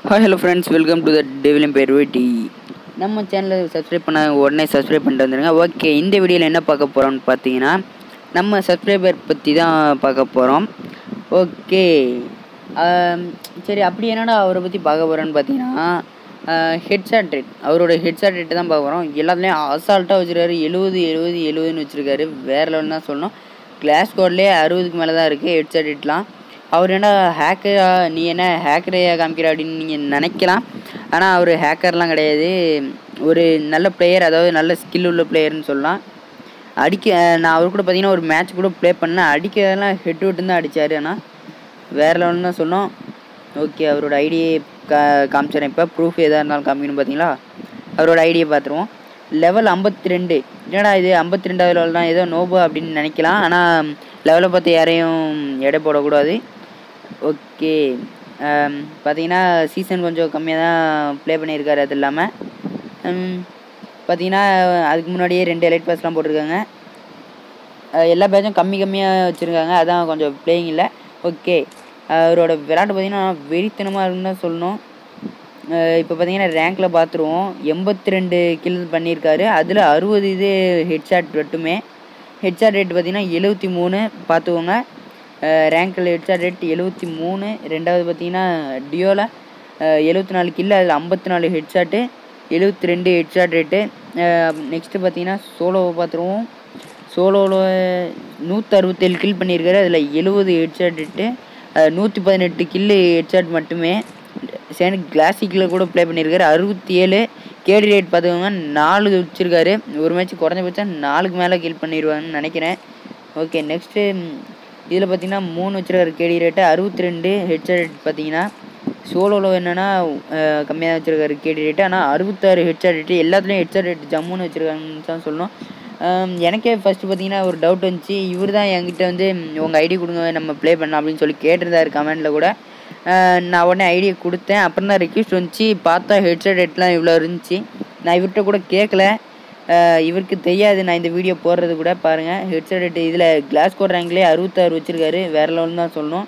hi hello friends welcome to the டெவிலியம் பேர்வேட்டி நம்ம சேனலை சப்ஸ்கிரைப் பண்ண உடனே சப்ஸ்கிரைப் பண்ணிட்டு வந்துடுங்க ஓகே இந்த வீடியோவில் என்ன பார்க்க போகிறோம்னு பார்த்தீங்கன்னா நம்ம சப்ஸ்கிரைபர் பற்றி தான் பார்க்க போகிறோம் ஓகே சரி அப்படி என்னடா அவரை பற்றி பார்க்க போகிறோன்னு பார்த்தீங்கன்னா ஹெட்ஷாட் ரேட் அவரோட ஹெட்ஷாட் ரேட்டு தான் பார்க்க போகிறோம் எல்லாத்துலேயும் அசால்ட்டாக வச்சுருக்காரு எழுபது எழுபது எழுபதுன்னு வச்சுருக்காரு வேறு லெவல் தான் சொல்லணும் கிளாஸ் கோட்லேயே அறுபதுக்கு மேலே தான் இருக்குது ஹெட்ஷாட் ரேட்லாம் அவர் என்ன ஹேக்கரா நீ என்ன ஹேக்கரையா காமிக்கிற அப்படின்னு நீங்கள் நினைக்கலாம் ஆனால் அவர் ஹேக்கர்லாம் கிடையாது ஒரு நல்ல பிளேயர் அதாவது நல்ல ஸ்கில் உள்ள பிளேயர்னு சொல்லலாம் அடிக்க நான் அவர் கூட பார்த்தீங்கன்னா ஒரு மேட்ச் கூட ப்ளே பண்ணேன் அடிக்கிறதெல்லாம் ஹெட் விட்டு தான் அடித்தார் ஆனால் வேறு லெவல்னு தான் சொன்னோம் ஓகே அவரோட ஐடியை கா காமிச்சிடறேன் இப்போ ப்ரூஃப் எதாக இருந்தாலும் காமிக்கணும் பார்த்தீங்களா அவரோட ஐடியை பார்த்துருவோம் லெவல் ஐம்பத்தி ரெண்டு என்னடா இது ஐம்பத்தி ரெண்டாவது லெவல் தான் ஏதோ நோபோ அப்படின்னு நினைக்கலாம் ஆனால் லெவலை பார்த்து யாரையும் எடை போடக்கூடாது ஓகே பார்த்தீங்கன்னா சீசன் கொஞ்சம் கம்மியாக தான் ப்ளே பண்ணியிருக்காரு அது இல்லாமல் பார்த்தீங்கன்னா அதுக்கு முன்னாடியே ரெண்டு எலைட் பாஸ்லாம் போட்டிருக்காங்க அஹ் எல்லா பேட்சும் கம்மி கம்மியாக வச்சுருக்காங்க அதான் கொஞ்சம் பிளேயிங் இல்லை ஓகே அவரோட விளையாட்டு பார்த்தீங்கன்னா வெறித்தனமாக இருக்குன்னு தான் சொல்லணும் இப்போ பார்த்தீங்கன்னா ரேங்க்கில் பார்த்துருவோம் எண்பத்தி ரெண்டு கில் பண்ணியிருக்காரு அதில் அறுபது இது ஹெட்ஷாட் மட்டுமே ஹெட்ஷாட் ரேட் பார்த்தீங்கன்னா எழுபத்தி மூணு பார்த்துக்கோங்க ரேங்க்கில் ஹெட்ஷாட் ரேட் எழுபத்தி மூணு ரெண்டாவது பார்த்தீங்கன்னா டியோவில் எழுபத்தி நாலு கில்லு அதில் ஐம்பத்தி நாலு ஹெட்ஷாட்டு எழுபத்தி ரெண்டு ஹெட்ஷாட் ரேட்டு நெக்ஸ்ட்டு பார்த்தீங்கன்னா சோலோவை பார்த்துருவோம் சோலோவில் நூற்றி அறுபத்தேழு கில் பண்ணியிருக்காரு அதில் எழுபது ஹெட்ஷாட் ரேட்டு நூற்றி பதினெட்டு கில்லு ஹெட்ஷாட் மட்டுமே சேனு கிளாசிக்கில் கூட ப்ளே பண்ணியிருக்காரு அறுபத்தி ஏழு கேடி ரேட் பார்த்துக்கோங்க நாலு வச்சுருக்காரு ஒரு மேட்ச் குறைஞ்சபட்சம் நாலுக்கு மேலே கில் பண்ணிடுவாங்கன்னு நினைக்கிறேன் ஓகே நெக்ஸ்ட்டு இதில் பார்த்தீங்கன்னா மூணு வச்சுருக்காரு கேடி ரேட்டு அறுபத்தி ரெண்டு ஹெட்ஷாட் ரேட் பார்த்தீங்கன்னா சோலோவில் என்னென்னா கம்மியாக தான் வச்சுருக்காரு கேடி ரேட்டு ஆனால் அறுபத்தாறு ஹெட்ஷாட் ரேட்டு எல்லாத்துலேயும் ஹெட்ஷாட் ரேட்டு ஜம்முன்னு வச்சுருக்காங்கன்னு தான் சொல்லணும் எனக்கே ஃபஸ்ட்டு பார்த்தீங்கன்னா ஒரு டவுட் வந்துச்சு இவர் தான் என்கிட்ட வந்து உங்கள் ஐடி கொடுங்க நம்ம ப்ளே பண்ணலாம் அப்படின்னு சொல்லி கேட்டிருந்தாரு கமெண்டில் கூட நான் உடனே ஐடியா கொடுத்தேன் அப்புறம் தான் ரிக்வெஸ்ட் வந்துச்சு பார்த்தா ஹெட்செட் ரேட்லாம் இவ்வளோ இருந்துச்சு நான் இவர்கிட்ட கூட கேட்கல இவருக்கு தெரியாது நான் இந்த வீடியோ போடுறது கூட பாருங்கள் ஹெட்செட் ரேட்டு இதில் கிளாஸ் கோட் ரேங்க்லேயே அறுபத்தாறு வச்சுருக்காரு வேறு லெவல் தான் சொல்லணும்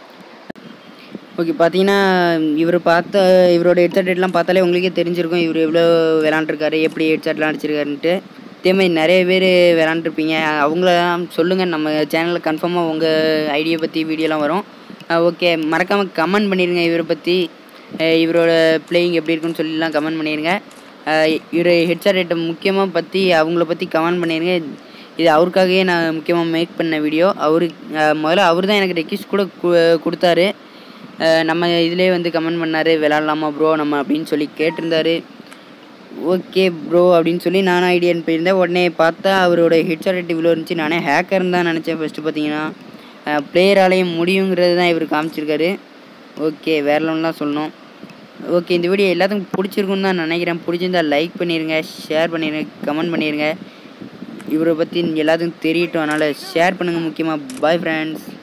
ஓகே பார்த்தீங்கன்னா இவர் பார்த்த இவரோட ஹெட்செட் ரேட்லாம் பார்த்தாலே உங்களுக்கே தெரிஞ்சிருக்கும் இவர் எவ்வளோ விளாண்டுருக்காரு எப்படி ஹெட்செட்லாம் அடிச்சிருக்காருன்ட்டு இதேமாதிரி நிறைய பேர் விளாண்டுருப்பீங்க அவங்கள சொல்லுங்கள் நம்ம சேனலில் கன்ஃபார்மாக உங்கள் ஐடியை பற்றி வீடியோலாம் வரும் ஓகே மறக்காமல் கமெண்ட் பண்ணிடுங்க இவரை பற்றி இவரோட பிளேயிங் எப்படி இருக்குன்னு சொல்லிலாம் கமெண்ட் பண்ணிடுங்க இவர் ஹெட்செட் ரேட்டை முக்கியமாக பற்றி அவங்கள பற்றி கமெண்ட் பண்ணிடுங்க இது அவருக்காகவே நான் முக்கியமாக மேக் பண்ண வீடியோ அவரு முதல்ல அவர் தான் எனக்கு ரெக்வஸ்ட் கூட கொடுத்தாரு நம்ம இதிலே வந்து கமெண்ட் பண்ணார் விளாட்லாமா ப்ரோ நம்ம அப்படின்னு சொல்லி கேட்டிருந்தாரு ஓகே ப்ரோ அப்படின்னு சொல்லி நானும் ஐடியா போயிருந்தேன் உடனே பார்த்தா அவரோட ஹெட்ஷாட் ரேட் இவ்வளோ இருந்துச்சு நானே ஹேக்கர்னு தான் நினச்சேன் ஃபஸ்ட்டு பார்த்தீங்கன்னா பிளேயராலையும் முடியுங்கிறது தான் இவர் காமிச்சிருக்காரு ஓகே வேற லெவல்லாம் சொல்லணும் ஓகே இந்த வீடியோ எல்லாத்துக்கும் பிடிச்சிருக்குன்னு தான் நினைக்கிறேன் பிடிச்சிருந்தா லைக் பண்ணிடுங்க ஷேர் பண்ணிடுங்க கமெண்ட் பண்ணிடுங்க இவரை பற்றி எல்லாத்துக்கும் தெரியட்டும் அதனால் ஷேர் பண்ணுங்கள் முக்கியமாக பாய் ஃப்ரெண்ட்ஸ்